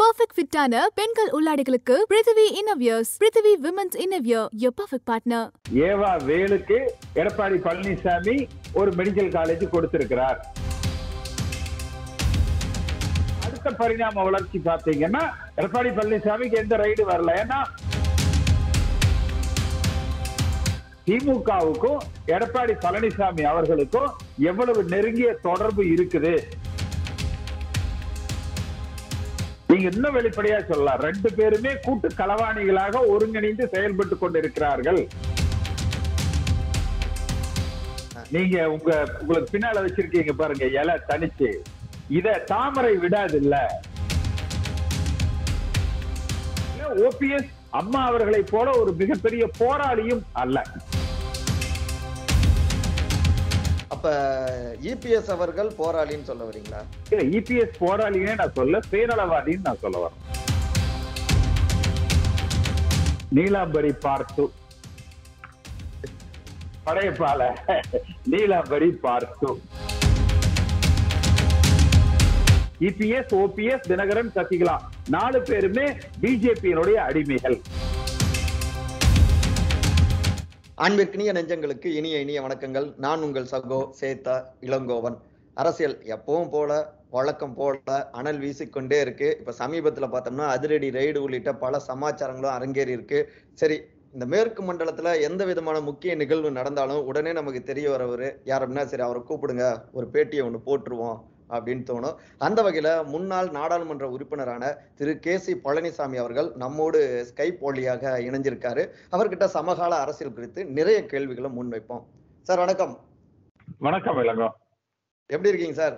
Perfect ஃபிட்டான பெண்கள் உள்ளாடைகளுக்கு Prithvi innerwears Prithvi women's innerwear your perfect partner ஏவா வேலுக்கு எடப்பாடி பழனிசாமி ஒரு மெடிக்கல் காலேஜ் கொடுத்திருக்கிறார் அடுத்த பரிணாம வளர்ச்சி பார்த்தீங்கன்னா எடப்பாடி பழனிசாமிக்கு எந்த ரைடு வரல ஏன்னா திமுகவுக்கும் எடப்பாடி பழனிசாமி அவர்களுக்கும் எவ்வளவு நெருங்கிய தொடர்பு இருக்குது நீங்க இன்னும் வெளிப்படையா சொல்லலாம் ரெண்டு பேருமே கூட்டு களவாணிகளாக ஒருங்கிணைந்து செயல்பட்டு கொண்டிருக்கிறார்கள் நீங்க உங்க உங்களுக்கு பின்னால வச்சிருக்கீங்க பாருங்க இலை தனிச்சு இத தாமரை விடாது இல்ல ஓபிஎஸ் அம்மா அவர்களை போல ஒரு மிகப்பெரிய போராளியும் அல்ல அப்ப இபிஎஸ் அவர்கள் போராளின்னு சொல்ல வரீங்களா இல்ல இபிஎஸ் போராளினே நான் சொல்ல சுயநலவாதின்னு நான் சொல்ல வரேன் நீலாம்பரி பார்த்து படையப்பால நீலாம்பரி பார்த்து இபிஎஸ் ஓபிஎஸ் தினகரன் சசிகலா நாலு பேருமே பிஜேபியினுடைய அடிமைகள் அன்பிற்கினிய நெஞ்சங்களுக்கு இனிய இனிய வணக்கங்கள் நான் உங்கள் சகோ சேத்தா இளங்கோவன் அரசியல் எப்பவும் போல வழக்கம் போல அனல் வீசிக்கொண்டே இருக்கு இப்ப சமீபத்துல பார்த்தோம்னா அதிரடி ரெய்டு உள்ளிட்ட பல சமாச்சாரங்களும் அரங்கேறி இருக்கு சரி இந்த மேற்கு மண்டலத்துல எந்த விதமான முக்கிய நிகழ்வு நடந்தாலும் உடனே நமக்கு தெரிய வரவர் யார் அப்படின்னா சரி அவரை கூப்பிடுங்க ஒரு பேட்டியை ஒன்று போட்டுருவோம் அப்படின்னு தோணும் அந்த வகையில முன்னாள் நாடாளுமன்ற உறுப்பினரான திரு கே சி பழனிசாமி அவர்கள் நம்மோடு ஸ்கைப் வழியாக இணைஞ்சிருக்காரு அவர்கிட்ட சமகால அரசியல் குறித்து நிறைய கேள்விகளை முன்வைப்போம் சார் வணக்கம் வணக்கம் இளங்கோ எப்படி இருக்கீங்க சார்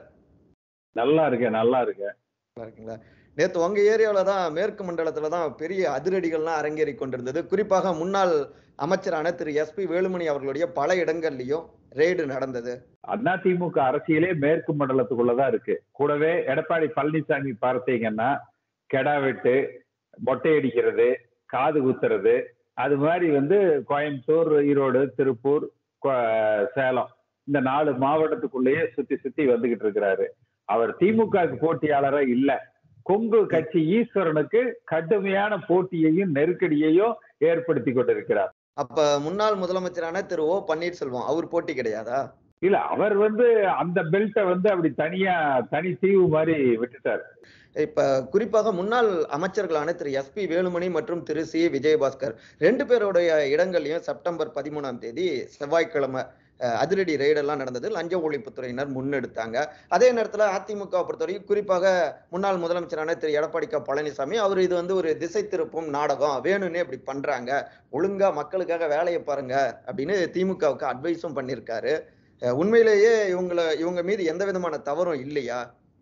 நல்லா இருக்கேன் நல்லா இருக்கேன் நல்லா இருக்கீங்களா நேத்து உங்க ஏரியாவில தான் மேற்கு மண்டலத்துல தான் பெரிய அதிரடிகள்லாம் அரங்கேறி கொண்டிருந்தது குறிப்பாக முன்னாள் அமைச்சரான திரு எஸ்பி வேலுமணி அவர்களுடைய பல இடங்கள்லயும் ரெய்டு நடந்தது அதிமுக அரசியலே மேற்கு மண்டலத்துக்குள்ளதான் இருக்கு கூடவே எடப்பாடி பழனிசாமி பார்த்தீங்கன்னா கெடா வெட்டு மொட்டை அடிக்கிறது காது குத்துறது அது மாதிரி வந்து கோயம்புத்தூர் ஈரோடு திருப்பூர் கோ- சேலம் இந்த நாலு மாவட்டத்துக்குள்ளேயே சுத்தி சுத்தி வந்துகிட்டு இருக்கிறாரு அவர் திமுகவுக்கு போட்டியாளரா இல்ல கொங்கு கட்சி ஈஸ்வரனுக்கு கடுமையான போட்டியையும் நெருக்கடியையும் ஏற்படுத்தி கொண்டிருக்கிறார் அப்ப முன்னாள் முதலமைச்சரான திரு ஓ பன்னீர்செல்வம் அவர் போட்டி கிடையாதா இல்ல அவர் வந்து அந்த பெல்ட்டை வந்து அப்படி தனியா தனி தீவு மாதிரி விட்டுட்டார் இப்ப குறிப்பாக முன்னாள் அமைச்சர்களான திரு எஸ்பி வேலுமணி மற்றும் திரு சி விஜயபாஸ்கர் ரெண்டு பேருடைய இடங்கள்லயும் செப்டம்பர் பதிமூணாம் தேதி செவ்வாய்க்கிழமை அஹ், அதிரடி ரெய்டெல்லாம் நடந்தது லஞ்ச ஒழிப்புத்துறையினர் முன்னெடுத்தாங்க அதே நேரத்துல அதிமுக பொறுத்தவரைக்கும் குறிப்பாக முன்னாள் முதலமைச்சரான திரு எடப்பாடி க பழனிசாமி அவர் இது வந்து ஒரு திசை திருப்பும் நாடகம் வேணும்னே இப்படி பண்றாங்க ஒழுங்கா மக்களுக்காக வேலையை பாருங்க அப்படின்னு திமுகவுக்கு அட்வைஸும் பண்ணியிருக்காரு அஹ், உண்மையிலேயே இவங்கள இவங்க மீது எந்த விதமான தவறும் இல்லையா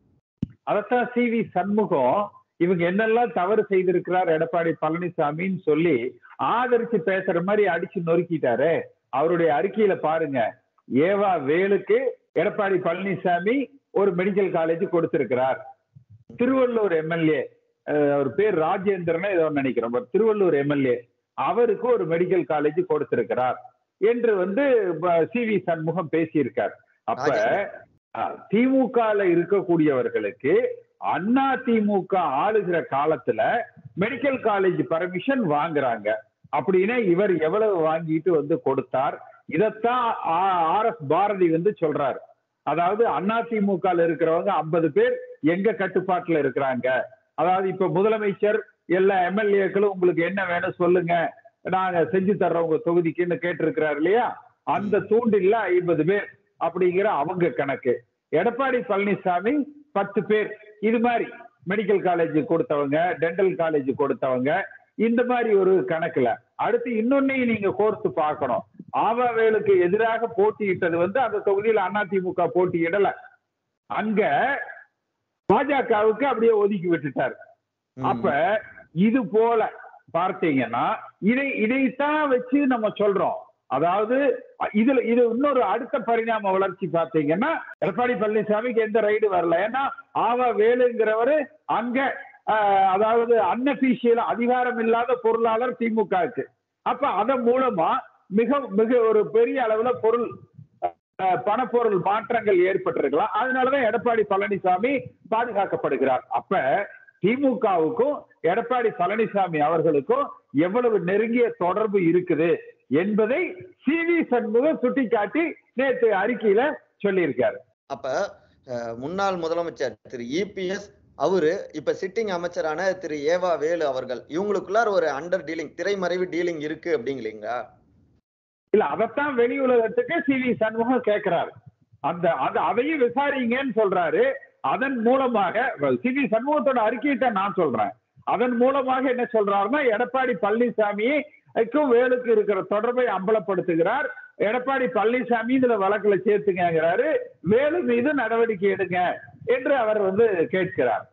அதத்தான் சி வி சண்முகம் இவங்க என்னெல்லாம் தவறு செய்திருக்கிறார் எடப்பாடி பழனிசாமின்னு சொல்லி ஆதரிச்சு பேசுற மாதிரி அடிச்சு நொறுக்கிட்டாரு அவருடைய அறிக்கையில பாருங்க ஏவா வேலுக்கு எடப்பாடி பழனிசாமி ஒரு மெடிக்கல் காலேஜ் கொடுத்திருக்கிறார் திருவள்ளூர் எம்எல்ஏ அவர் பேர் ராஜேந்திரன் ஏதோ நினைக்கிறோம் but திருவள்ளூர் எம்எல்ஏ அவருக்கு ஒரு மெடிக்கல் காலேஜ் கொடுத்திருக்கிறார் என்று வந்து சி வி சண்முகம் பேசியிருக்கார் அப்ப ராஜேந்திரன். திமுகல இருக்கக்கூடியவர்களுக்கு அண்ணா திமுக ஆளுகிற காலத்துல மெடிக்கல் காலேஜ் பர்மிஷன் வாங்குறாங்க அப்படின்னா இவர் எவ்வளவு வாங்கிட்டு வந்து கொடுத்தார் இதத்தான் ஆர் எஸ் பாரதி வந்து சொல்றாரு அதாவது அண்ணா திமுக இருக்கிறவங்க ஐம்பது பேர் எங்க கட்டுப்பாட்டுல இருக்கிறாங்க அதாவது இப்ப முதலமைச்சர் எல்லா எம்எல்ஏக்களும் உங்களுக்கு என்ன வேணும் சொல்லுங்க நாங்க செஞ்சு தர்றோம் உங்க தொகுதிக்குன்னு கேட்டிருக்கிறார் இல்லையா அந்த தூண்டில்ல ஐம்பது பேர் அப்படிங்கிற அவங்க கணக்கு எடப்பாடி பழனிசாமி பத்து பேர் இது மாதிரி மெடிக்கல் காலேஜ் கொடுத்தவங்க டென்டல் காலேஜ் கொடுத்தவங்க இந்த மாதிரி ஒரு கணக்குல அடுத்து இன்னொன்னையும் நீங்க கோர்த்து பார்க்கணும் ஆவாவேலுக்கு எதிராக போட்டியிட்டது வந்து அந்த தொகுதியில் அதிமுக போட்டியிடல அங்க பாஜகவுக்கு அப்படியே ஒதுக்கி விட்டுட்டார் ம். அப்ப இது போல பார்த்தீங்கன்னா இதை இதைத்தான் வச்சு நம்ம சொல்றோம் அதாவது இதுல இது இன்னொரு அடுத்த பரிணாம வளர்ச்சி பார்த்தீங்கன்னா எடப்பாடி பழனிசாமிக்கு எந்த ரைடு வரல ஏன்னா ஆவா வேலுங்கிறவரு அங்க ஆஹ், அதாவது அன்அபிஷியல் அதிகாரம் இல்லாத பொருளாளர் திமுகவுக்கு அப்ப அதன் மூலமா மிக மிக ஒரு பெரிய அளவுல பொருள் அஹ், பணப்பொருள் மாற்றங்கள் ஏற்பட்டிருக்கலாம் அதனாலதான் எடப்பாடி பழனிசாமி பாதுகாக்கப்படுகிறார் அப்ப திமுகவுக்கும் எடப்பாடி பழனிசாமி அவர்களுக்கும் எவ்வளவு நெருங்கிய தொடர்பு இருக்குது என்பதை சி வி சண்முகம் சுட்டிக்காட்டி நேற்று அறிக்கையில சொல்லியிருக்காரு அப்ப அஹ், முன்னாள் முதலமைச்சர் திரு இபிஎஸ் அவரு இப்ப சிட்டிங் அமைச்சரான திரு ஏவா வேலு அவர்கள் இவங்களுக்குள்ளார ஒரு அண்டர் டீலிங் திரைமறைவு டீலிங் இருக்கு அப்படிங்களீங்களா இல்ல அதைத்தான் வெளி உலகத்துக்கு சி வி சண்முகம் கேட்கிறாரு அந்த அது அதையும் விசாரிங்கன்னு சொல்றாரு அதன் மூலமாக சி வி சண்முகத்தோட அறிக்கையை தான் நான் சொல்றேன் அதன் மூலமாக என்ன சொல்றாருன்னா எடப்பாடி பழனிசாமிக்கும் வேலுக்கு இருக்கிற தொடர்பை அம்பலப்படுத்துகிறார் எடப்பாடி பழனிசாமி இதுல வழக்குல சேர்த்துங்கிறாரு வேலு மீது நடவடிக்கை எடுங்க என்று அவர் வந்து கேட்கிறார்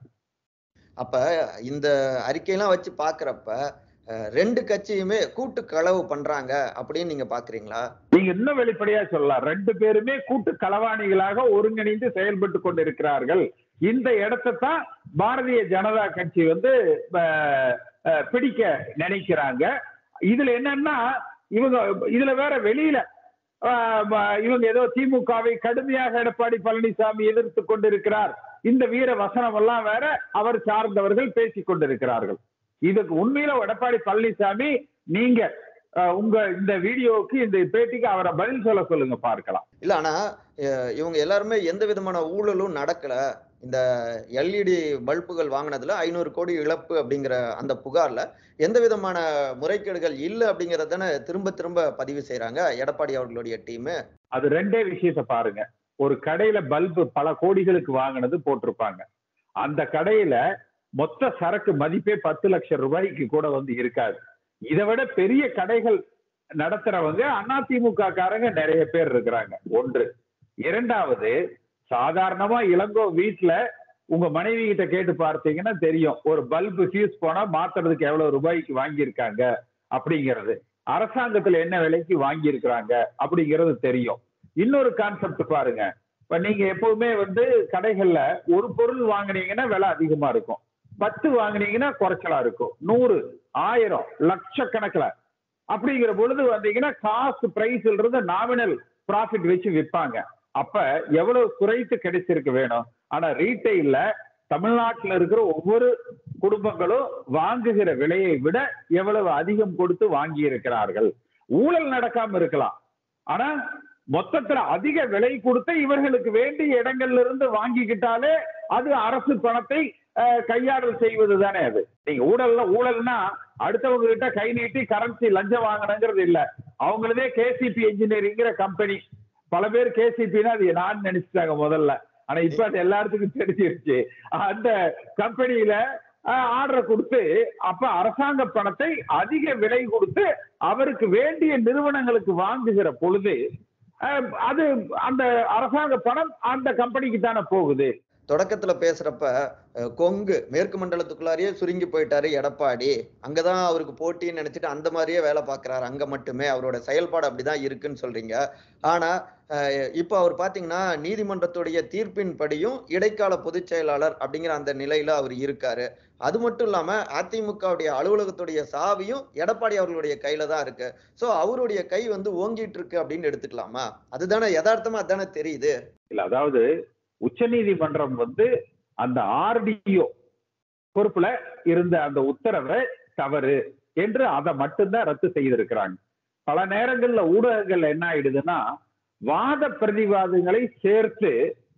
அப்ப இந்த அறிக்கையெல்லாம் வச்சு பாக்குறப்ப அஹ், ரெண்டு கட்சியுமே கூட்டு களவு பண்றாங்க அப்படின்னு நீங்க பாக்குறீங்களா நீங்க இன்னும் வெளிப்படையா சொல்லலாம் ரெண்டு பேருமே கூட்டு களவாணிகளாக ஒருங்கிணைந்து செயல்பட்டு கொண்டிருக்கிறார்கள் இந்த இடத்தை தான் பாரதிய ஜனதா கட்சி வந்து அஹ், அஹ், பிடிக்க நினைக்கிறாங்க இதுல என்னன்னா இவங்க இதுல வேற வெளியில அஹ், ப- இவங்க ஏதோ திமுகவை கடுமையாக எடப்பாடி பழனிசாமி எதிர்த்து கொண்டிருக்கிறார் இந்த வீர வசனம் எல்லாம் வேற அவர் சார்ந்தவர்கள் பேசிக் கொண்டிருக்கிறார்கள் இதுக்கு உண்மையில எடப்பாடி பழனிசாமி நீங்க அஹ், உங்க இந்த வீடியோவுக்கு இந்த பேட்டிக்கு அவரை பதில் சொல்ல சொல்லுங்க பார்க்கலாம் இல்ல ஆனா அஹ், இவங்க எல்லாருமே எந்த விதமான ஊழலும் நடக்கல இந்த எல்இடி பல்புகள் வாங்கினதுல ஐநூறு கோடி இழப்பு அப்படிங்கிற அந்த புகார்ல எந்த விதமான முறைகேடுகள் இல்ல அப்படிங்கறத தானே திரும்ப திரும்ப பதிவு செய்றாங்க எடப்பாடி அவர்களுடைய டீம் அது ரெண்டே விஷயத்த பாருங்க ஒரு கடையில பல்பு பல கோடிகளுக்கு வாங்கினது போட்டிருப்பாங்க அந்த கடையில மொத்த சரக்கு மதிப்பே பத்து லட்சம் ரூபாய்க்கு கூட வந்து இருக்காது இதை விட பெரிய கடைகள் நடத்துறவங்க அதிமுக காரங்க நிறைய பேர் இருக்கிறாங்க ஒன்று இரண்டாவது சாதாரணமா இளங்கோ வீட்டுல உங்க மனைவி கிட்ட கேட்டு பார்த்தீங்கன்னா தெரியும் ஒரு பல்பு ஃபியூஸ் போனா மாத்துறதுக்கு எவ்வளவு ரூபாய்க்கு வாங்கியிருக்காங்க அப்படிங்கிறது அரசாங்கத்துல என்ன விலைக்கு வாங்கி இருக்கிறாங்க அப்படிங்கிறது தெரியும் இன்னொரு கான்செப்ட் பாருங்க இப்ப நீங்க எப்பவுமே வந்து கடைகள்ல ஒரு பொருள் வாங்குனீங்கன்னா விலை அதிகமா இருக்கும் பத்து வாங்குனீங்கன்னா குறைச்சலா இருக்கும் நூறு ஆயிரம் லட்சக்கணக்கில் அப்படிங்கிற பொழுது வந்தீங்கன்னா காசு பிரைஸ்ன்றது நாமினல் ப்ராஃபிட் வச்சு விற்பாங்க அப்ப எவ்வளவு குறைத்து கிடைச்சிருக்கு வேணும் ஆனா ரீட்டைல்ல தமிழ்நாட்டில் இருக்கிற ஒவ்வொரு குடும்பங்களும் வாங்குகிற விலையை விட எவ்வளவு அதிகம் கொடுத்து வாங்கி இருக்கிறார்கள் ஊழல் நடக்காம இருக்கலாம் ஆனா மொத்தத்துல அதிக விலை கொடுத்து இவர்களுக்கு வேண்டிய இடங்கள்ல இருந்து வாங்கிக்கிட்டாலே அது அரசு பணத்தை அஹ், கையாடல் செய்வது தானே அது நீங்க ஊழல்ல ஊழல்னா அடுத்தவங்க கிட்ட கை நீட்டி கரன்சி லஞ்சம் வாங்கணுங்கிறது இல்ல அவங்களதே கேசிபி என்ஜினியரிங்கிற கம்பெனி பல பேர் கேசிபின்னா அது நான் நினைச்சிட்டாங்க முதல்ல ஆனா இப்ப அது எல்லாத்துக்கும் தெரிஞ்சிருச்சு அந்த கம்பெனியில ஆர்டர் கொடுத்து அப்ப அரசாங்க பணத்தை அதிக விலை கொடுத்து அவருக்கு வேண்டிய நிறுவனங்களுக்கு வாங்குகிற பொழுது அஹ், அது அந்த அரசாங்க பணம் அந்த கம்பெனிக்கு தானே போகுது தொடக்கத்துல பேசுறப்ப அஹ், கொங்கு மேற்கு மண்டலத்துக்குள்ளாரியே சுருங்கி போயிட்டாரு எடப்பாடி அங்கதான் அவருக்கு போட்டின்னு நினைச்சிட்டு அந்த மாதிரியே வேலை பார்க்கறாரு அங்க மட்டுமே அவரோட செயல்பாடு அப்படிதான் இருக்குன்னு சொல்றீங்க ஆனா அஹ், இப்போ அவர் பாத்தீங்கன்னா நீதிமன்றத்துடைய தீர்ப்பின் படியும் இடைக்கால பொதுச் செயலாளர் அப்படிங்கிற அந்த நிலையில அவர் இருக்காரு அது மட்டும் இல்லாம அதிமுகவுடைய அலுவலகத்துடைய சாவியும் எடப்பாடி அவர்களுடைய கையில தான் இருக்கு சோ அவருடைய கை வந்து ஓங்கிட்டு இருக்கு அப்படின்னு எடுத்துக்கலாமா அதுதானே யதார்த்தமா அதானே தெரியுது இல்ல அதாவது உச்சநீதிமன்றம் வந்து அந்த ஆர்டிஓ பொறுப்புல இருந்த அந்த உத்தரவை தவறு என்று அதை மட்டும்தான் ரத்து செய்திருக்கிறாங்க பல நேரங்கள்ல ஊடகங்கள்ல என்ன ஆயிடுதுன்னா வாத பிரதிவாதங்களை சேர்த்து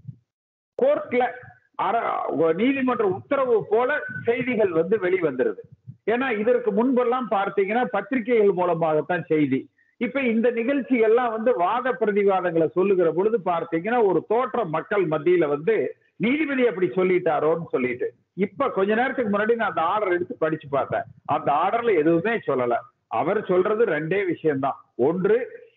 கோர்ட்ல நீதிமன்ற உத்தரவு போல செய்திகள் வந்து வெளிவந்துருது ஏன்னா இதற்கு முன்பெல்லாம் பார்த்தீங்கன்னா பத்திரிகைகள் மூலமாகத்தான் செய்தி இப்ப இந்த நிகழ்ச்சிகள்லாம் வந்து வாத பிரதிவாதங்களை சொல்லுகிற பொழுது பார்த்தீங்கன்னா ஒரு தோற்றம் மக்கள் மத்தியில வந்து நீதிபதி அப்படி சொல்லிட்டாரோன்னு சொல்லிட்டு இப்ப கொஞ்ச நேரத்துக்கு முன்னாடி நான் அந்த ஆர்டர் எடுத்து படிச்சு பார்த்தேன் அந்த ஆர்டர்ல எதுவுமே சொல்லல அவர் சொல்றது ரெண்டே விஷயம்தான் ஒன்று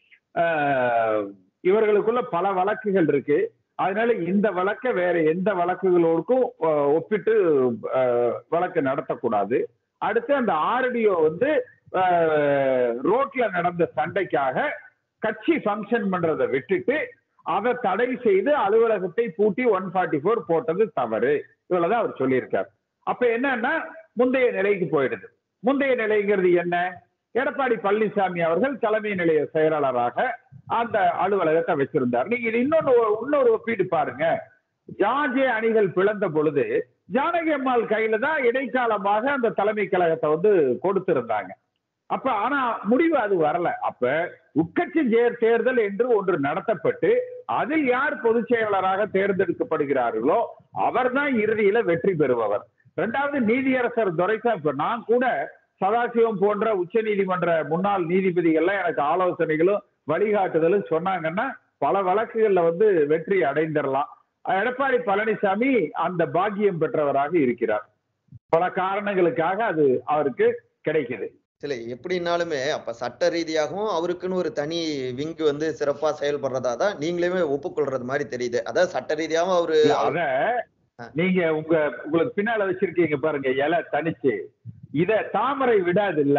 ஆஹ், இவர்களுக்குள்ள பல வழக்குகள் இருக்கு அதனால இந்த வழக்கை வேற எந்த வழக்குகளோருக்கும் ஆஹ், ஒப்பிட்டு ஆஹ், வழக்கு நடத்தக்கூடாது அடுத்து அந்த ஆர்டிஓ வந்து ஆஹ், ரோட்ல நடந்த சண்டைக்காக கட்சி ஃபங்க்ஷன் பண்றதை விட்டுட்டு அதை தடை செய்து அலுவலகத்தை பூட்டி ஒன் ஃபார்ட்டி ஃபோர் போட்டது தவறு இவ்வளவுதான் அவர் சொல்லியிருக்கார் அப்ப என்னன்னா முந்தைய நிலைக்கு போயிடுது முந்தைய நிலைங்கிறது என்ன எடப்பாடி பழனிசாமி அவர்கள் தலைமை நிலைய செயலாளராக அந்த அலுவலகத்தை வச்சிருந்தார் நீங்க இது இன்னொன்னு இன்னொரு ஒப்பீடு பாருங்க ஜார்ஜிய அணிகள் பிளந்த பொழுது ஜானகி அம்மாள் கையில தான் இடைக்காலமாக அந்த தலைமை கழகத்தை வந்து கொடுத்திருந்தாங்க அப்ப ஆனா முடிவு அது வரல அப்ப உட்கட்சி ஜே- தேர்தல் என்று ஒன்று நடத்தப்பட்டு அதில் யார் பொதுச் செயலாளராக தேர்ந்தெடுக்கப்படுகிறார்களோ அவர்தான் இறுதியில வெற்றி பெறுபவர் இரண்டாவது நீதியரசர் துரைசாமி இப்ப நான் கூட சதாசிவம் போன்ற உச்ச நீதிமன்ற முன்னாள் நீதிபதிகள்லாம் எனக்கு ஆலோசனைகளும் வழிகாட்டுதலும் சொன்னாங்கன்னா பல வழக்குகள்ல வந்து வெற்றி அடைந்திடலாம் எடப்பாடி பழனிசாமி அந்த பாக்கியம் பெற்றவராக இருக்கிறார் பல காரணங்களுக்காக அது அவருக்கு கிடைக்குது சில எப்படின்னாலுமே அப்ப சட்ட ரீதியாகவும் அவருக்குன்னு ஒரு தனி விங் வந்து சிறப்பா செயல்படுறதா தான் நீங்களுமே ஒப்புக்கொள்றது மாதிரி தெரியுது அதாவது சட்ட ரீதியாகவும் அவரு இல்ல, அத நீங்க உங்க உங்களுக்கு பின்னால வச்சிருக்கீங்க பாருங்க இலை தனிச்சு இத தாமரை விடாது இல்ல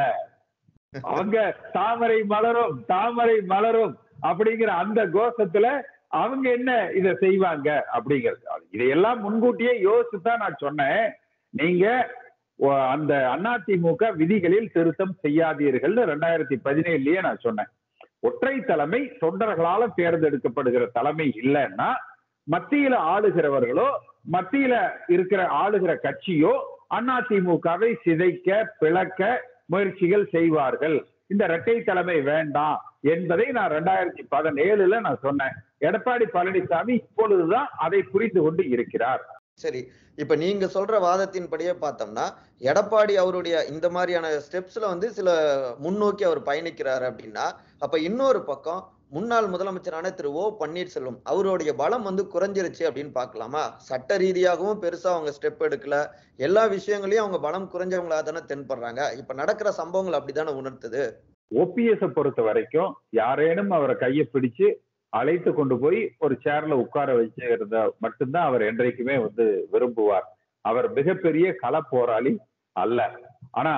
அவங்க தாமரை மலரும் தாமரை மலரும் அப்படிங்கிற அந்த கோஷத்துல அவங்க என்ன இத செய்வாங்க அப்படிங்கிறது அது இதையெல்லாம் முன்கூட்டியே யோசிச்சு தான் நான் சொன்னேன் நீங்க ஒ- அந்த அதிமுக விதிகளில் திருத்தம் செய்யாதீர்கள் ரெண்டாயிரத்தி பதினேழுலயே நான் சொன்னேன் ஒற்றை தலைமை தொண்டர்களால தேர்ந்தெடுக்கப்படுகிற தலைமை இல்லைன்னா மத்தியில ஆளுகிறவர்களோ மத்தியில இருக்கிற ஆளுகிற கட்சியோ அதிமுகவை சிதைக்க பிளக்க முயற்சிகள் செய்வார்கள் இந்த இரட்டை தலைமை வேண்டாம் என்பதை நான் ரெண்டாயிரத்தி பதினேழுல நான் சொன்னேன் எடப்பாடி பழனிசாமி இப்பொழுதுதான் அதை புரிந்து கொண்டு இருக்கிறார் சரி இப்ப நீங்க சொல்ற வாதத்தின்படியே பார்த்தோம்னா எடப்பாடி அவருடைய இந்த மாதிரியான ஸ்டெப்ஸ்ல வந்து சில முன்னோக்கி அவர் பயணிக்கிறாரு அப்படின்னா அப்ப இன்னொரு பக்கம் முன்னாள் முதலமைச்சரான திரு ஓ பன்னீர்செல்வம் அவருடைய பலம் வந்து குறைஞ்சிருச்சு அப்படின்னு பார்க்கலாமா சட்ட ரீதியாகவும் பெருசா அவங்க ஸ்டெப் எடுக்கல எல்லா விஷயங்களையும் அவங்க பலம் குறைஞ்சவங்களா தானே தென்படுறாங்க இப்ப நடக்கிற சம்பவங்கள் அப்படித்தானே உணர்த்துது ஓபிஎஸ் பொறுத்த வரைக்கும் யாரேனும் அவரை கையை பிடிச்சு அழைத்து கொண்டு போய் ஒரு சேர்ல உட்கார வச்சுக்கிறத மட்டும்தான் அவர் என்றைக்குமே வந்து விரும்புவார் அவர் மிகப்பெரிய கள போராளி அல்ல ஆனா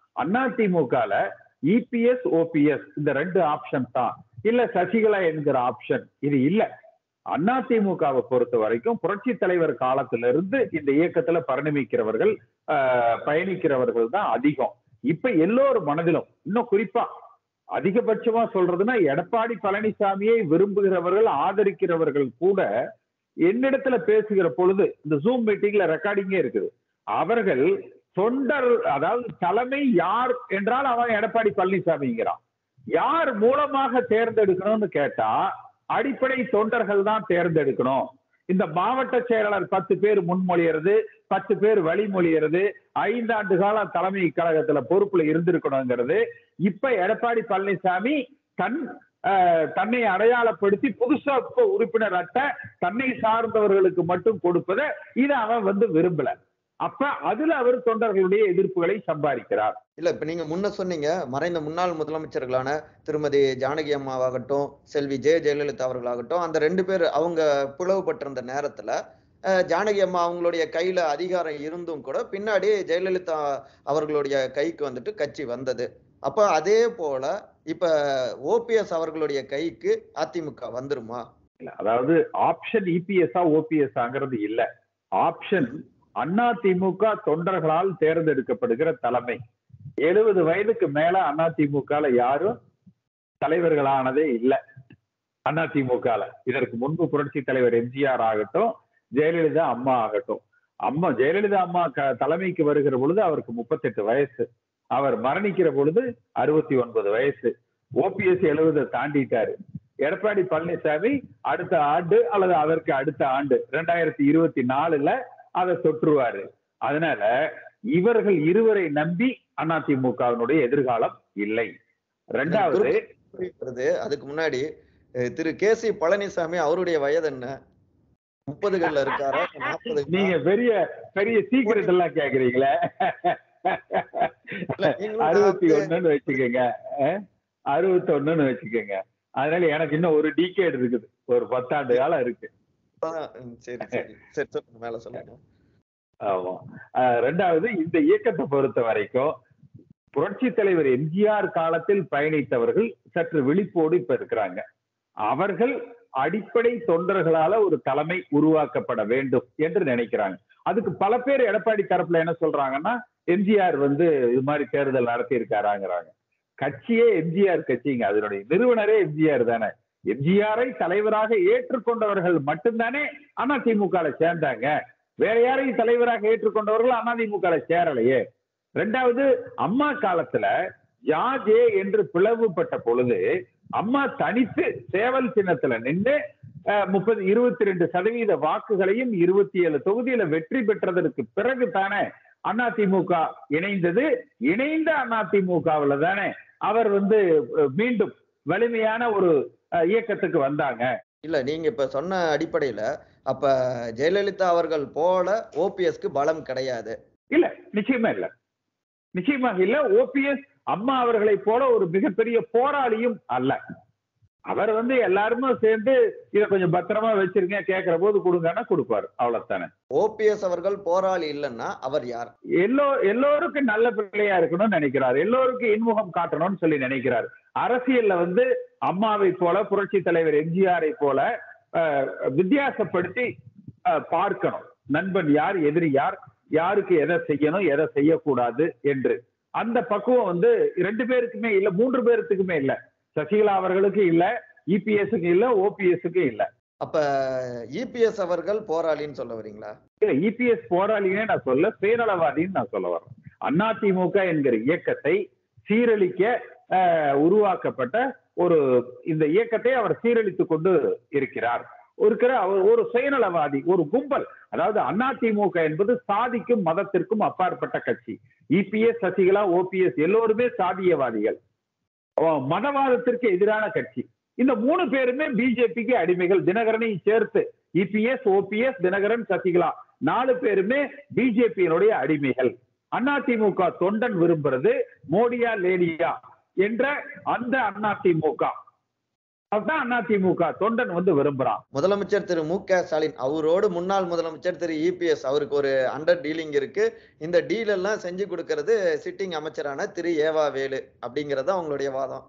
அதிமுகல இபிஎஸ் ஓபிஎஸ் இந்த ரெண்டு ஆப்ஷன் தான் இல்ல சசிகலா என்கிற ஆப்ஷன் இது இல்ல அதிமுகவை பொறுத்த வரைக்கும் புரட்சி தலைவர் காலத்திலிருந்து இந்த இயக்கத்துல பரிணமிக்கிறவர்கள் ஆஹ், பயணிக்கிறவர்கள் தான் அதிகம் இப்ப எல்லோர் மனதிலும் இன்னும் குறிப்பா அதிகபட்சமா சொல்றதுன்னா எடப்பாடி பழனிசாமியை விரும்புகிறவர்கள் ஆதரிக்கிறவர்கள் கூட என்னிடத்துல பேசுகிற பொழுது இந்த ஜூம் மீட்டிங்ல ரெக்கார்டிங்கே இருக்குது அவர்கள் தொண்டர் அதாவது தலைமை யார் என்றால் அவன் எடப்பாடி பழனிசாமிங்கிறான் யார் மூலமாக தேர்ந்தெடுக்கணும்னு கேட்டா அடிப்படை தொண்டர்கள் தான் தேர்ந்தெடுக்கணும் இந்த மாவட்ட செயலாளர் பத்து பேர் முன்மொழியறது பத்து பேர் வழிமொழியறது ஐந்தாண்டு காலம் தலைமை கழகத்துல பொறுப்புல இருந்திருக்கணுங்கிறது இப்ப எடப்பாடி பழனிசாமி தன் ஆஹ், தன்னை அடையாளப்படுத்தி புதுசா இப்ப உறுப்பினர் அட்டை தன்னை சார்ந்தவர்களுக்கு மட்டும் கொடுப்பதை இதை அவன் வந்து விரும்பல அப்ப அதுல அவர் தொண்டர்களுடைய எதிர்ப்புகளை சம்பாதிக்கிறார் இல்ல இப்ப நீங்க முன்ன சொன்னீங்க மறைந்த முன்னாள் முதலமைச்சர்களான திருமதி ஜானகி அம்மாவாகட்டும் செல்வி ஜெய ஜெயலலிதா அவர்களாகட்டும் அந்த ரெண்டு பேர் அவங்க பிளவுபட்டிருந்த நேரத்துல அஹ், ஜானகி அம்மா அவங்களுடைய கையில அதிகாரம் இருந்தும் கூட பின்னாடி ஜெயலலிதா அவர்களுடைய கைக்கு வந்துட்டு கட்சி வந்தது அப்ப அதே போல இப்ப ஓபிஎஸ் அவர்களுடைய கைக்கு அதிமுக வந்துருமா இல்ல, அதாவது ஆப்ஷன் இபிஎஸ்ஆ ஓபிஎஸ்ஆங்கிறது இல்ல ஆப்ஷன் அதிமுக தொண்டர்களால் தேர்ந்தெடுக்கப்படுகிற தலைமை எழுபது வயதுக்கு மேல அதிமுகல யாரும் தலைவர்களானதே இல்ல அதிமுகல இதற்கு முன்பு புரட்சி தலைவர் எம்ஜிஆர் ஆகட்டும் ஜெயலலிதா அம்மா ஆகட்டும் அம்மா ஜெயலலிதா அம்மா க- தலைமைக்கு வருகிற பொழுது அவருக்கு முப்பத்தெட்டு வயசு அவர் மரணிக்கிற பொழுது அறுபத்தி ஒன்பது வயசு ஓபிஎஸ் எழுபதை தாண்டிட்டாரு எடப்பாடி பழனிசாமி அடுத்த ஆண்டு அல்லது அதற்கு அடுத்த ஆண்டு ரெண்டாயிரத்தி இருபத்தி நாலுல அதை தொற்றுவாரு அதனால இவர்கள் இருவரை நம்பி அதிமுகவினுடைய எதிர்காலம் இல்லை ரெண்டாவது வருது அதுக்கு முன்னாடி அஹ், திரு கே சி பழனிசாமி அவருடைய வயது என்ன முப்பதுகள்ல இருக்காரா நாற்பது நீங்க பெரிய பெரிய சீக்கிரட் எல்லாம் கேக்குறீங்களே இல்ல, நீங்களும் அறுபத்தி நான் ஒண்ணுன்னு வச்சுக்கோங்க அறுபத்தி ஒண்ணுன்னு வச்சுக்கோங்க அதனால எனக்கு இன்னும் ஒரு டிகேட் இருக்குது ஒரு பத்தாண்டு காலம் இருக்கு ஆஹ் உம் சரி சரி சரி சொல்லுங்க மேல சொல்லுங்க ஆமா அஹ் ரெண்டாவது இந்த இயக்கத்தை பொறுத்த வரைக்கும் புரட்சி தலைவர் எம்ஜிஆர் காலத்தில் பயணித்தவர்கள் சற்று விழிப்போடு இப்ப இருக்கிறாங்க அவர்கள் அடிப்படை தொண்டர்களால ஒரு தலைமை உருவாக்கப்பட வேண்டும் என்று நினைக்கிறாங்க அதுக்கு பல பேர் எடப்பாடி தரப்புல என்ன சொல்றாங்கன்னா எம்ஜிஆர் வந்து இது மாதிரி தேர்தல் நடத்தி இருக்காராங்கிறாங்க கட்சியே எம்ஜிஆர் கட்சிங்க அதனுடைய நிறுவனரே எம்ஜிஆர் தானே எம்ஜிஆரை தலைவராக ஏற்றுக்கொண்டவர்கள் மட்டும்தானே அதிமுக சேர்ந்தாங்க வேற யாரையும் தலைவராக ஏற்றுக்கொண்டவர்கள் அதிமுக சேரலையே ரெண்டாவது அம்மா காலத்துல ஜாஜே என்று பிளவுபட்ட பொழுது அம்மா தனித்து சேவல் சின்னத்துல நின்று முப்பது இருபத்தி ரெண்டு சதவீத வாக்குகளையும் இருபத்தி ஏழு தொகுதியில வெற்றி பெற்றதற்கு பிறகு தானே அதிமுக இணைந்தது இணைந்த அதிமுகவுல தானே அவர் வந்து அஹ், மீண்டும் வலிமையான ஒரு அஹ், இயக்கத்துக்கு வந்தாங்க இல்ல நீங்க இப்ப சொன்ன அடிப்படையில அப்ப ஜெயலலிதா அவர்கள் போல ஓபிஎஸ்க்கு பலம் கிடையாது இல்ல நிச்சயமா இல்ல நிச்சயமாக இல்ல ஓபிஎஸ் அம்மா அவர்களை போல ஒரு மிகப்பெரிய போராளியும் அல்ல அவர் வந்து எல்லாருமே சேர்ந்து இதை கொஞ்சம் பத்திரமா வச்சிருங்க கேட்கிற போது கொடுங்கன்னா கொடுப்பாரு அவ்வளவுதானே ஓபிஎஸ் அவர்கள் போராளி இல்லைன்னா அவர் யார் எல்லோ எல்லோருக்கும் நல்ல பிள்ளையா இருக்கணும்னு நினைக்கிறார் எல்லோருக்கும் இன்முகம் காட்டணும்னு சொல்லி நினைக்கிறார் அரசியல்ல வந்து அம்மாவை போல புரட்சி தலைவர் எம்ஜிஆரை போல அஹ், வித்தியாசப்படுத்தி அஹ், பார்க்கணும் நண்பன் யார் எதிரி யார் யாருக்கு எதை செய்யணும் எதை செய்யக்கூடாது என்று அந்த பக்குவம் வந்து ரெண்டு பேருக்குமே இல்ல மூன்று பேருக்குமே இல்ல சசிகலா அவர்களுக்கு இல்ல இபிஎஸ்க்கு இல்ல ஓபிஎஸ்க்கு இல்ல அப்ப இபிஎஸ் அவர்கள் போராளின்னு சொல்ல வரீங்களா இல்ல இபிஎஸ் போராளினே நான் சொல்ல சுயநலவாதின்னு நான் சொல்ல வரேன் அதிமுக என்கிற இயக்கத்தை சீரழிக்க அஹ், உருவாக்கப்பட்ட ஒரு இந்த இயக்கத்தை அவர் சீரழித்துக் கொண்டு இருக்கிறார் இருக்கிற அவர் ஒரு சுயநலவாதி ஒரு கும்பல் அதாவது அதிமுக என்பது சாதிக்கும் மதத்திற்கும் அப்பாற்பட்ட கட்சி இபிஎஸ் சசிகலா ஓபிஎஸ் எல்லோருமே சாதியவாதிகள் ஓ, மதவாதத்திற்கு எதிரான கட்சி இந்த மூணு பேருமே பிஜேபிக்கு அடிமைகள் தினகரனையும் சேர்த்து இபிஎஸ் ஓபிஎஸ் தினகரன் சசிகலா நாலு பேருமே பிஜேபியினுடைய அடிமைகள் அதிமுக தொண்டன் விரும்புறது மோடியா லேடியா என்ற அந்த அதிமுக அதுதான் அதிமுக தொண்டன் வந்து விரும்புறான் முதலமைச்சர் திரு மு க ஸ்டாலின் அவரோடு முன்னாள் முதலமைச்சர் திரு இபிஎஸ் அவருக்கு ஒரு அண்டர் டீலிங் இருக்கு இந்த டீல் எல்லாம் செஞ்சு கொடுக்கறது சிட்டிங் அமைச்சரான திரு ஏவா வேலு அப்படிங்கறது அவங்களுடைய வாதம்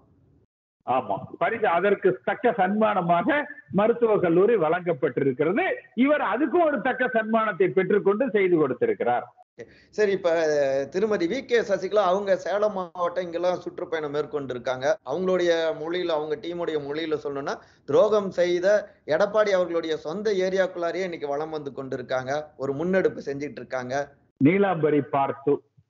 ஆமா பரிசு அதற்கு தக்க சன்மானமாக மருத்துவக் கல்லூரி வழங்கப்பட்டிருக்கிறது இவர் அதுக்கும் ஒரு தக்க சன்மானத்தை பெற்றுக்கொண்டு செய்து கொடுத்திருக்கிறார் சரி இப்ப அஹ், திருமதி வி கே சசிகலா அவங்க சேலம் மாவட்டம் இங்கெல்லாம் சுற்றுப்பயணம் மேற்கொண்டு இருக்காங்க அவங்களுடைய மொழியில அவங்க டீமுடைய மொழியில சொல்லணும்னா துரோகம் செய்த எடப்பாடி அவர்களுடைய சொந்த ஏரியாக்குள்ளாரையே இன்னைக்கு வலம் வந்து கொண்டிருக்காங்க ஒரு முன்னெடுப்பு செஞ்சிட்டு இருக்காங்க நீலாம்பரி பார்த்து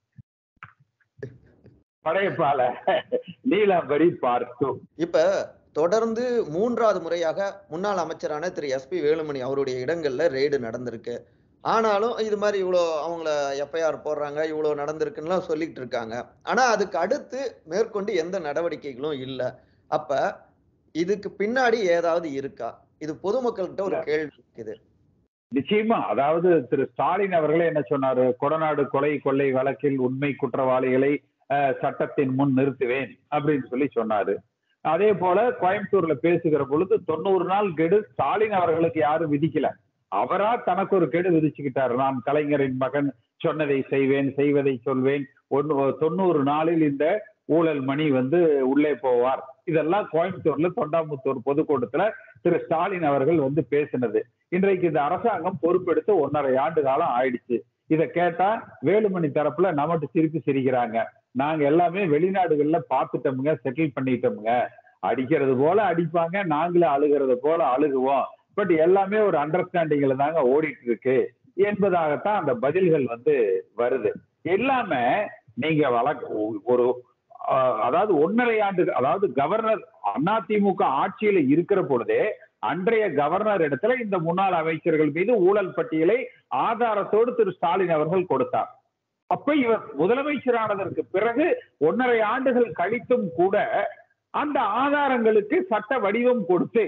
படையப்பால நீலாம்பரி பார்த்து இப்ப தொடர்ந்து மூன்றாவது முறையாக முன்னாள் அமைச்சரான திரு எஸ்பி வேலுமணி அவருடைய இடங்கள்ல ரெய்டு நடந்திருக்கு ஆனாலும் இது மாதிரி இவ்வளோ அவங்கள எஃப்ஐஆர் போடுறாங்க இவ்வளோ நடந்திருக்குன்னுலாம் சொல்லிட்டு இருக்காங்க ஆனா அதுக்கு அடுத்து மேற்கொண்டு எந்த நடவடிக்கைகளும் இல்லை அப்ப இதுக்கு பின்னாடி ஏதாவது இருக்கா இது பொதுமக்கள்கிட்ட ஒரு கேள்வி இருக்குது நிச்சயமா அதாவது திரு ஸ்டாலின் அவர்களே என்ன சொன்னாரு கொடநாடு கொலை கொள்ளை வழக்கில் உண்மை குற்றவாளிகளை அஹ், சட்டத்தின் முன் நிறுத்துவேன் அப்படின்னு சொல்லி சொன்னாரு அதே போல கோயம்புத்தூர்ல பேசுகிற பொழுது தொண்ணூறு நாள் கெடு ஸ்டாலின் அவர்களுக்கு யாரும் விதிக்கல அவரா தனக்கு ஒரு கெடு விதிச்சுக்கிட்டாரு நான் கலைஞரின் மகன் சொன்னதை செய்வேன் செய்வதை சொல்வேன் ஒன்னு தொண்ணூறு நாளில் இந்த ஊழல் மணி வந்து உள்ளே போவார் இதெல்லாம் கோயம்புத்தூர்ல தொண்டாமுத்தூர் பொதுக்கூட்டத்துல திரு ஸ்டாலின் அவர்கள் வந்து பேசினது இன்றைக்கு இந்த அரசாங்கம் பொறுப்பெடுத்து ஒன்றரை ஆண்டு காலம் ஆயிடுச்சு இதை கேட்டா வேலுமணி தரப்புல நமட்டு திருப்பி சிரிக்கிறாங்க நாங்க எல்லாமே வெளிநாடுகள்ல பார்த்துட்டோமுங்க செட்டில் பண்ணிட்டோமுங்க அடிக்கிறது போல அடிப்பாங்க நாங்களே அழுகிறது போல அழுகுவோம் பட் எல்லாமே ஒரு அண்டர்ஸ்டாண்டிங்ல தாங்க ஓடிட்டு இருக்கு என்பதாகத்தான் அந்த பதில்கள் வந்து வருது எல்லாமே நீங்க வழக்கு ஒரு ஆஹ், அதாவது ஒன்னரை ஆண்டு அதாவது கவர்னர் அதிமுக ஆட்சியில இருக்கிற பொழுதே அன்றைய கவர்னர் இடத்துல இந்த முன்னாள் அமைச்சர்கள் மீது ஊழல் பட்டியலை ஆதாரத்தோடு திரு ஸ்டாலின் அவர்கள் கொடுத்தார் அப்ப இவர் முதலமைச்சரானதற்கு பிறகு ஒன்னரை ஆண்டுகள் கழித்தும் கூட அந்த ஆதாரங்களுக்கு சட்ட வடிவம் கொடுத்து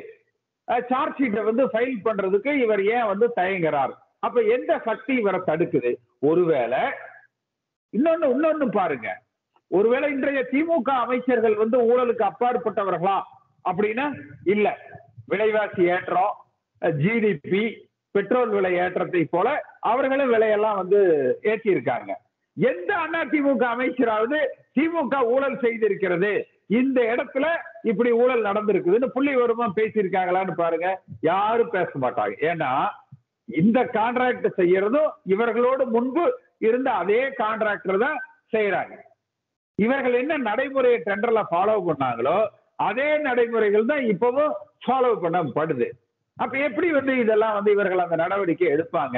சார்ஜ் ஷீட்டை வந்து ஃபைல் பண்றதுக்கு இவர் ஏன் வந்து தயங்குறார் அப்ப எந்த சக்தி இவரை தடுக்குது ஒருவேளை இன்னொன்னு இன்னொன்னு பாருங்க ஒருவேளை இன்றைய திமுக அமைச்சர்கள் வந்து ஊழலுக்கு அப்பாற்பட்டவர்களா அப்படின்னா இல்ல விலைவாசி ஏற்றம் ஜிடிபி பெட்ரோல் விலை ஏற்றத்தை போல அவர்களும் விலையெல்லாம் வந்து ஏற்றி இருக்காங்க எந்த அண்ணா திமுக அமைச்சராவது திமுக ஊழல் செய்திருக்கிறது இந்த இடத்துல இப்படி ஊழல் நடந்திருக்குதுன்னு புள்ளி வருமா பேசியிருக்காங்களான்னு பாருங்க யாரும் பேச மாட்டாங்க ஏன்னா இந்த கான்ட்ராக்ட் செய்யறதும் இவர்களோடு முன்பு இருந்த அதே கான்ட்ராக்டர் தான் செய்யறாங்க இவர்கள் என்ன நடைமுறையை டெண்டர்ல ஃபாலோ பண்ணாங்களோ அதே நடைமுறைகள் தான் இப்பவும் ஃபாலோ பண்ணப்படுது அப்ப எப்படி வந்து இதெல்லாம் வந்து இவர்கள் அந்த நடவடிக்கை எடுப்பாங்க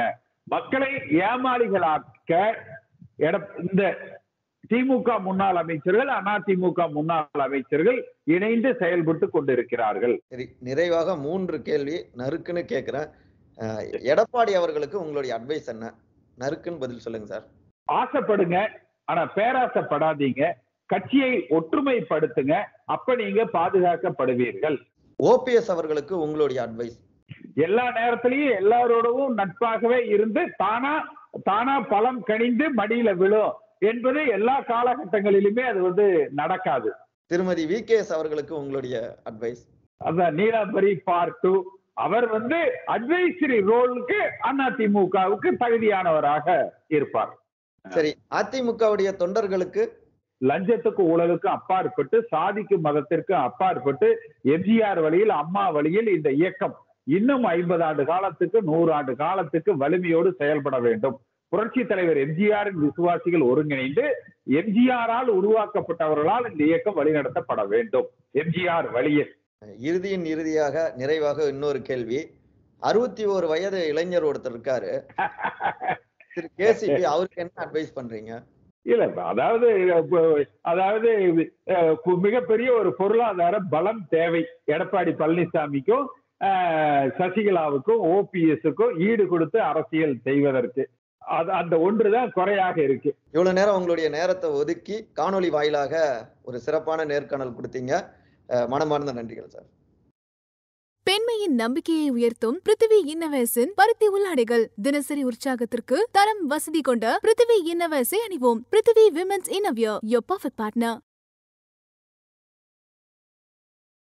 மக்களை ஏமாளிகளாக்க எட- இந்த திமுக முன்னாள் அமைச்சர்கள் அதிமுக முன்னாள் அமைச்சர்கள் இணைந்து செயல்பட்டு கொண்டிருக்கிறார்கள் சரி நிறைவாக மூன்று கேள்வி நறுக்குன்னு கேட்கிறேன் அஹ், எடப்பாடி அவர்களுக்கு உங்களுடைய அட்வைஸ் என்ன நறுக்குன்னு பதில் சொல்லுங்க சார் ஆசைப்படுங்க ஆனா பேராசைப்படாதீங்க கட்சியை ஒற்றுமைப்படுத்துங்க அப்ப நீங்க பாதுகாக்கப்படுவீர்கள் ஓபிஎஸ் அவர்களுக்கு உங்களுடைய அட்வைஸ் எல்லா நேரத்திலையும் எல்லாரோடவும் நட்பாகவே இருந்து தானா தானா பலம் கனிந்து மடியில விழும் என்பது எல்லா காலகட்டங்களிலுமே அது வந்து நடக்காது திருமதி வி அவர்களுக்கு உங்களுடைய அட்வைஸ் அதான் நீலாம்பரி பார்ட் டூ அவர் வந்து அட்வைசரி ரோலுக்கு அதிமுகவுக்கு தகுதியானவராக இருப்பார் சரி அதிமுகவுடைய தொண்டர்களுக்கு லஞ்சத்துக்கு ஊழலுக்கு அப்பாற்பட்டு சாதிக்கு மதத்திற்கு அப்பாற்பட்டு எம்ஜிஆர் வழியில் அம்மா வழியில் இந்த இயக்கம் இன்னும் ஐம்பது ஆண்டு காலத்துக்கு நூறு ஆண்டு காலத்துக்கு வலிமையோடு செயல்பட வேண்டும் புரட்சி தலைவர் எம்ஜிஆரின் விசுவாசிகள் ஒருங்கிணைந்து எம்ஜிஆரால் உருவாக்கப்பட்டவர்களால் இந்த இயக்கம் வழிநடத்தப்பட வேண்டும் எம்ஜிஆர் வழியில் இறுதியின் இறுதியாக நிறைவாக இன்னொரு கேள்வி அறுபத்தி ஒரு வயது இளைஞர் ஒருத்தர் இருக்காரு திரு கேசிபி அவருக்கு என்ன அட்வைஸ் பண்றீங்க இல்ல அதாவது இப்ப, அதாவது அஹ், கு- மிகப்பெரிய ஒரு பொருளாதார பலம் தேவை எடப்பாடி பழனிசாமிக்கும் அஹ், சசிகலாவுக்கும் ஓபிஎஸ்க்கும் ஈடு கொடுத்து அரசியல் செய்வதற்கு அது அந்த ஒன்றுதான் குறையாக இருக்கு இவ்வளவு நேரம் உங்களுடைய நேரத்தை ஒதுக்கி காணொளி வாயிலாக ஒரு சிறப்பான நேர்காணல் கொடுத்தீங்க அஹ் மனமார்ந்த நன்றிகள் சார் பெண்மையின் நம்பிக்கையை உயர்த்தும் பிருத்திவி இன்னவேஸின் பருத்தி உள்ளாடைகள் தினசரி உற்சாகத்திற்கு தரம் வசதி கொண்ட பிருத்திவி இன்னவேஸை அணிவோம் Prithvi women's innerwear your perfect partner